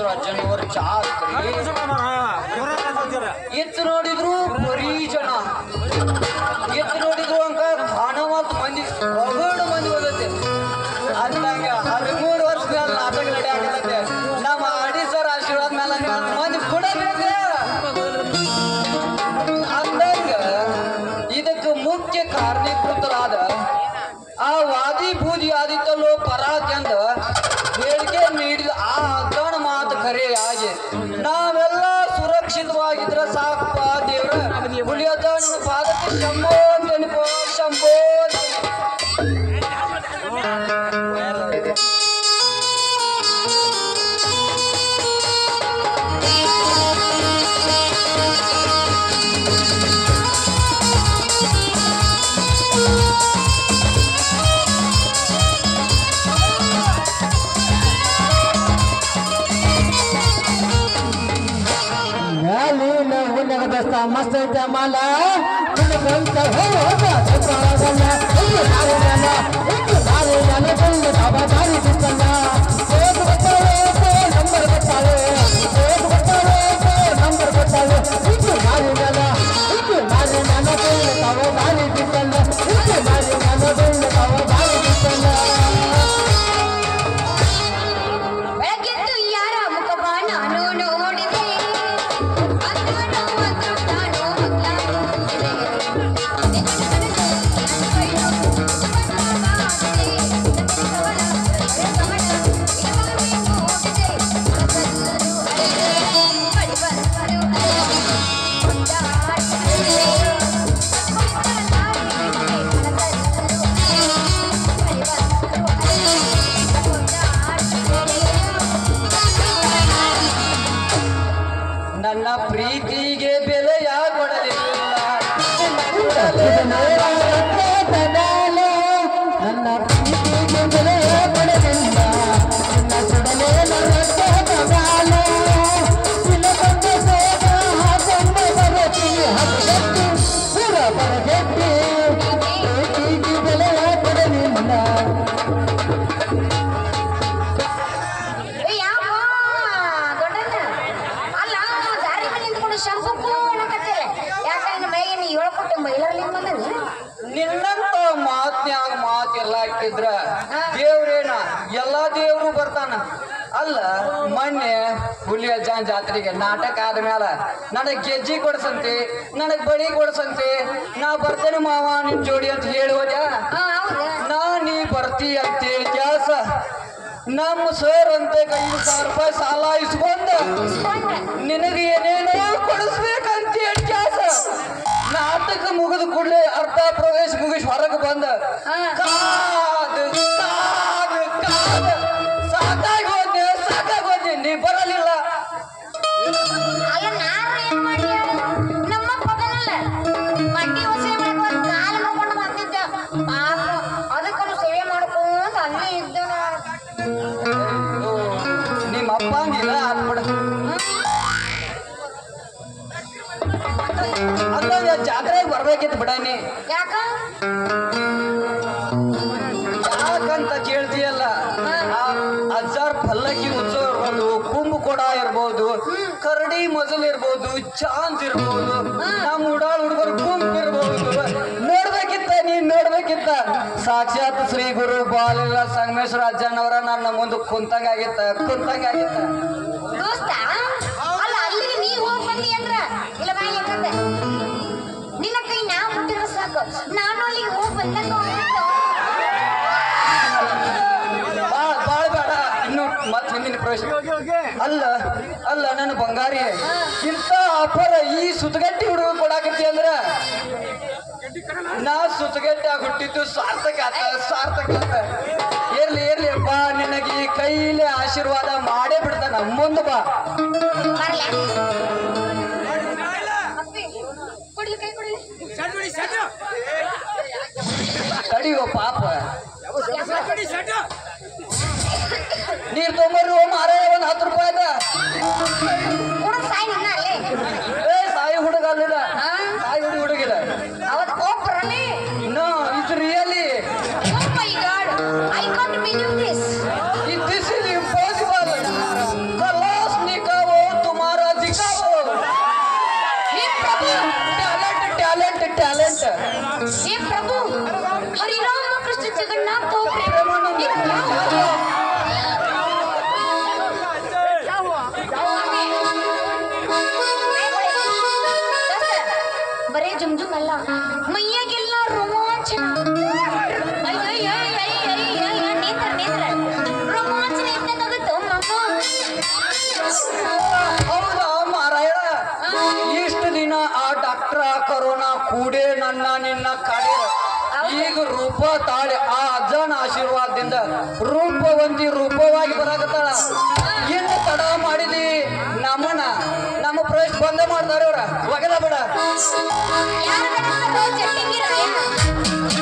ಸಂಗಮೇಶ್ವರಜ್ಜನವರ ಜಾತ್ರೆ ಎತ್ತು ನೋಡಿದ್ರು ಬರೀ ಜನ ಎತ್ತು ನೋಡಿದ್ರು ಅಂಕ ಕಾಣವಲ್ತು ಮಂದಿ ಹೊಗಡು ಮಂದಿ ಬಂದೈತೆ ಅಂದಂಗ ಹದಿಮೂರು ವರ್ಷ ಮೇಲೆ ನಾಟಕ ನಡೆಯಾಕತ್ತೈತೆ ನಮ್ಮ ಅಡಿ ಸರ್ ಆಶೀರ್ವಾದ ಮೇಲೆ ಹಂಗೆ ಮಂದಿ ಕೊಡಬೇಕು ಅಂದಂಗ ಇದಕ್ಕೆ ಮುಖ್ಯ ಕಾರಣೀಕೃತರಾದ ಆ ವಾದಿ ಬೂದಿ ಆದಿತ್ತಲ್ಲೋ ಪರಾತ್ಯಂದ ಹೇಳಿಕೆ ನೀಡಿದ ಆ ಅಗ್ಗಣ ಮಾತು ಖರೆಯಾಗಿ ನಾವೆಲ್ಲ ಸುರಕ್ಷಿತವಾಗಿದ್ರೆ ಸಾಕಪ್ಪ ದೇವ್ರ ಹುಲಿಯದ ನನ್ನ ಪಾದಕ್ಕೆ ಶಂಭೋ ನೆನಪೋ ಶಂಭೋ ಮ್ಯಾಲಿನ ಹುಣ್ಣಗ ದಸ್ತ ಮಸ್ತ್ ಐತೆ ಮಾಲ ನಿನ್ನ ಬಂತ ಹೋಗ ಚಪ್ಪಾಳಲ್ಲ ಒಂದು ದಾರಿ ಮ್ಯಾಲ ಒಂದು ದಾರಿ ಮ್ಯಾಲ ಬಂದು ಬಾಬಾ ದಾರಿ ಬಿಟ್ಟಲ್ಲ ಓದು ಗೊತ್ತಾಳೆ ನಂಬರ್ ಗೊತ್ತಾಳೆ ಓದು ಗೊತ್ತಾಳೆ ನಂಬರ್ ಗೊತ್ತಾಳೆ ಒಂದು ದಾರಿ ಮ್ಯಾಲ ಒಂದು ದಾರಿ ಮ್ಯಾಲ ಬಂದು ತಾವ ದಾರಿ ಬಿಟ್ಟಲ್ಲ ಒಂದು ದಾರಿ ಮ್ಯಾಲ ಬಂದು ತಾವ ದಾರಿ ಬಿಟ್ಟಲ್ಲ ಬೆಳಗ್ಗೆದ್ದು ಯಾರ ಮುಖವ ನಾನು ನೋಡಿದೆ ಅಂದು ನೋವಂದು ನಾನು ನನ್ನ ಪ್ರೀತಿಗೆ ಬೆಲೆಯ ಕೊಡಲಿಲ್ಲ ನನ್ನ ಪ್ರೀತಿಗೆ ಬೆಲೆ ಕೊಡಲಿಲ್ಲ ನಿನ್ನ ಸುಡಲೇ ನನ್ನ ಸೋದಗಾಲ ತಿಲಕಂದ ಸೋದ ಹಾಕೊಂಡ ಬರತಿ ಹದಗೆಟ್ಟಿ ಸುರ ಬರಗೆಟ್ಟಿ ಪ್ರೀತಿಗೆ ಬೆಲೆ ಕೊಡಲಿಲ್ಲ ಯಾಕಂದ್ರೆ ಮೈಗೆ ಹೇಳ್ಕೊಟ್ಟು ಮೈಲರ್ಲಿ ಬಂದನಿ ನಿನ್ನಂತ ಮಾತ್ನ್ಯಾಗ ಮಾತೆಲ್ಲ ಹಾಕಿದ್ರ ದೇವ್ರೇನ ಎಲ್ಲಾ ದೇವ್ರು ಬರ್ತಾನ ಅಲ್ಲ ಮೊನ್ನೆ ಹುಲಿ ಅಜ್ಜಾನ್ ಜಾತ್ರೆಗೆ ನಾಟಕ ಆದ್ಮೇಲ ನನಗ್ ಗೆಜ್ಜಿ ಕೊಡ್ಸಂತೆ ನನಗ್ ಬಡಿ ಕೊಡ್ಸಂತೆ ನಾ ಬರ್ತೇನೆ ಮಾವ ನಿನ್ ಜೋಡಿ ಅಂತ ಹೇಳಿ ಹೋದ್ಯಾ ಹಾ ಹೌದು ನಾ ನೀ ಬರ್ತಿ ಅಂತೇಳಿ ಕೆಲಸ ನಮ್ಮ ಸರ್ ಅಂತೆ ಐದು ಸಾವಿರ ರೂಪಾಯಿ ಸಾಲ ಇಸ್ಕೊಂಡ ನಿನಗೆ ಏನೇನೋ ಕೊಡಿಸ್ಬೇಕಂತ ಹೇಳಿ ಕೆಲಸ ನಾಟಕ ಮುಗಿದ ಕೂಡಲೇ ಅರ್ಧ ಪ್ರವೇಶ ಮುಗಿಸಿ ಹೊರಗೆ ಬಂದ ಕಾದು ಕಾದು ಕಾದು ಸಾಕಾಗಿ ಹೋದ್ನೆ ಸಾಕಾಗಿ ಹೋದ್ನೆ ನೀ ಬರಲಿಲ್ಲ ಅಲ್ಲ ನಾನು ಏನ್ ಮಾಡಿ ನಮ್ಮ ಪದನಲ್ಲ ಮಟ್ಟಿ ಹೊಸೆ ಮಾಡಕ್ ಒಂದ್ ಕಾಲು ಮಾಡ್ಕೊಂಡು ಬಂದಿದ್ದೆ ಪಾಪ ಅದಕ್ಕೂ ಸೇವೆ ಮಾಡ್ಕೊಂತ ಅಲ್ಲೇ ಇದ್ದೆ ನಾನು. ಓ, ನಿಮ್ಮ ಅಪ್ಪ ಹಂಗಿಲ್ಲ ಆತ್ಬಿಡ ಅಂದಾಗ ಜಾತ್ರೆಗೆ ಬರ್ಬೇಕಿತ್ತು ಬಿಡಾನಿ ಯಾಕ ಯಾಕಂತ ಕೇಳ್ತೀಯಲ್ಲ ಆ ಅಜ್ಜಾರ್ ಪಲ್ಲಕ್ಕಿ ಉತ್ಸವ ಇರ್ಬೋದು ಕುಂಭಕೋಣ ಇರ್ಬೋದು ಕರಡಿ ಮಜಲ್ ಇರ್ಬೋದು ಚಾಂದ್ ಇರ್ಬೋದು ನಮ್ಮ ಉಡಾಳ್ ಹುಡುಗರು ಗುಂಪು ಇರ್ಬೋದು ನೋಡ್ಬೇಕಿತ್ತ ನೀನ್ ನೋಡ್ಬೇಕಿತ್ತ ಸಾಕ್ಷಾತ್ ಶ್ರೀ ಗುರು ಬಾಲಿಲ್ಲ ಸಂಗಮೇಶ್ವರ ಅಜ್ಜನವರ ನನ್ನ ಮುಂದೆ ಕುಂತಂಗಾಗಿತ್ತ ಕುಂತಂಗಾಗಿತ್ತ ದೋಸ್ತ ಅಲ್ಲ ಅಲ್ಲಿಗೆ ನೀ ಹೋಗ್ ಬಂದಿ ಅಂದ್ರ ಇಲ್ಲ ಬಾ ಹೆಂಗಂದೆ ನಿನ್ನ ಕೈ ನಾ ಮುಟ್ಟಿದ್ರೆ ಸಾಕು ನಾನು ಅಲ್ಲಿಗೆ ಹೋಗ್ ಬಂದಂಗ ಹೋಗ್ತಿತ್ತು. ಬಾಳ ಬಾಳ ಬೇಡ ಇನ್ನು ಮತ್ ಹಿಂದಿನ ಪ್ರಶ್ನೆ ಅಲ್ಲ ಅಲ್ಲ ನನ್ನ ಬಂಗಾರಿ ಇಂಥ ಅಪರ ಈ ಸುತ್ತಗಟ್ಟಿ ಹುಡುಗ ಕೊಡಾಕತ್ತಿ ಅಂದ್ರ ನಾ ಸುತ್ತಗಟ್ಟಿ ಆಗಿ ಹುಟ್ಟಿದ್ದು ಸಾರ್ಥಕ ಆತ ಸಾರ್ಥಕ ಆತ ಇರ್ಲಿ ಇರ್ಲಿ ಬಾ ನಿನಗೆ ಈ ಕೈಲಿ ಆಶೀರ್ವಾದ ಮಾಡೇ ಬಿಡ್ತಾನ ಮುಂದೆ ಬಾ ಬರ್ಲೆ? ಅಪ್ಪಿ, ಕೊಡ್ಲಿ ಕೈ ಕೊಡ್ಲಿ ತಡಿಯೋ ಪಾಪ ನೀರ್ ತೊಂಬರ್ರಿ ಓ ಮಾರಾಯ ಒಂದ್ ಹತ್ತು ರೂಪಾಯಿ ಅದ ಕೂಡ ಸಾಯಿ ನನ್ನ ಅಲ್ಲೇ ಏ ಸಾಯಿ ಹುಡುಗ ಅಲ್ಲಿದ ಸಾಯಿ ಹುಡುಗ ಹುಡುಗಿದ ಅವತ್ ಹೋಗ್ಬರನೇ no is really Oh my god, I can't believe this. This is impossible the last ಏನಾಗ್ತಾವ ಪ್ರೇಮ ನಂದು. ಬರೇ ಜುಮ್ ಜುಮ್ ಅಲ್ಲ ಮೈಯಾಗೆಲ್ಲ ರೋಮಾಂಚನ ಅಯ್ಯ, ಅಯ್ಯ, ಅಯ್ಯ, ಅಯ್ಯ, ಅಯ್ಯ, ಅಯ್ಯ, ನೇತ್ರ ನೇತ್ರ ರೋಮಾಂಚನ ಎಂತಾಗುತ್ತೋ ಮಮ್ಮ ಹೌದಾ ಮಾರಾಯ ಇಷ್ಟು ದಿನ ಆ ಡಾಕ್ಟ್ರ ಕರೋನಾ ಕೂಡೇ ನನ್ನ ನಿನ್ನ ಕಾಡಿರ ಈಗ ರೂಪ ತಾಳೆ ಆ ಅಜ್ಜನ ಆಶೀರ್ವಾದದಿಂದ ರೂಪವಂತಿ ರೂಪವಾಗಿ ಬರಾಕತ್ತಾಳ ಇನ್ನು ತಡ ಮಾಡಿದಿ ನಮ್ಮನ ನಮ್ಮ ಪ್ರವೇಶ ಬಂದ ಮಾಡ್ತಾರೆ ಅವ್ರ ಒಗದ ಬಿಡ ಯಾರು ಕಡಿಸ್ತಾರೋ ಚಟ್ಟಿಂಗಿ ರಾಯ